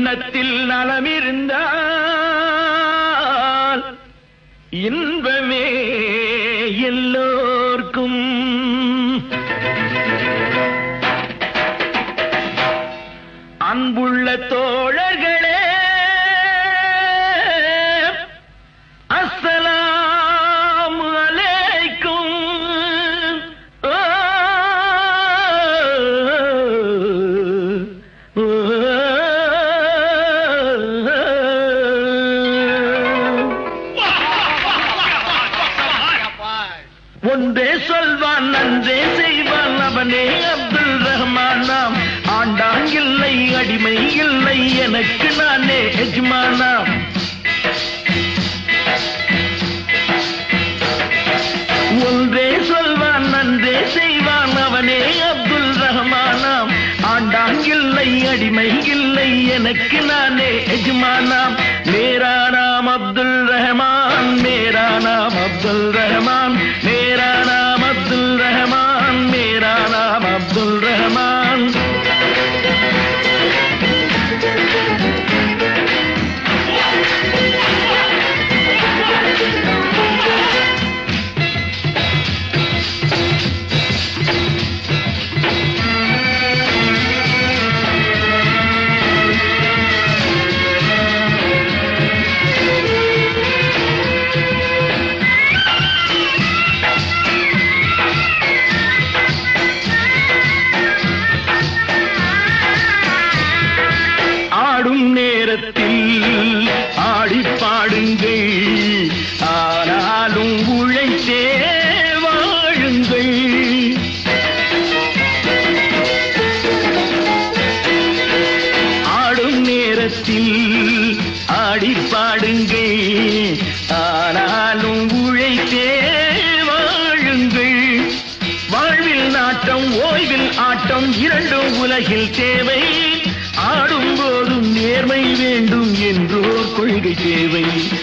எண்ணத்தில் நலமிருந்தால் இன்பமே எல்லோர்க்கும் அன்புள்ள தோழர்களே அஸ்ஸலாமு அலைக்கும் ஓ, ஓ, ஒன்றே சொல்வான் நன்றே செய்வான் அவனே அப்துல் ரஹ்மானாம் ஆண்டான் இல்லை அடிமை இல்லை எனக்கு நானே எஜ்மானாம் ஒன்றே சொல்வான் நன்றே செய்வான் அவனே அப்துல் ரஹ்மானாம் ஆண்டான் இல்லை அடிமை இல்லை எனக்கு நானே எஜ்மானாம் மேரா நாம் அப்துல் ரஹ்மான் மேரா நாம் அப்துல் ரஹ்மான் மேரா நாம் அப்துல் ரஹ்மான் மேரா நாம் அப்துல் ரஹ்மான் ஆடும் நேரத்தில் ஆடி பாடுங்கள் ஆனாலும் உழைத்தே வாழுங்கள் ஆடும் நேரத்தில் ஆடி பாடுங்கள் ஆனாலும் உழைத்தே வாழுங்கள் வாழ்வில் நாட்டம் ஓய்வில் ஆட்டம் இரண்டும் உலகில் தேவை ஆடும் போதும் நேர்மை வேண்டும் என்றோர் கொள்கை தேவை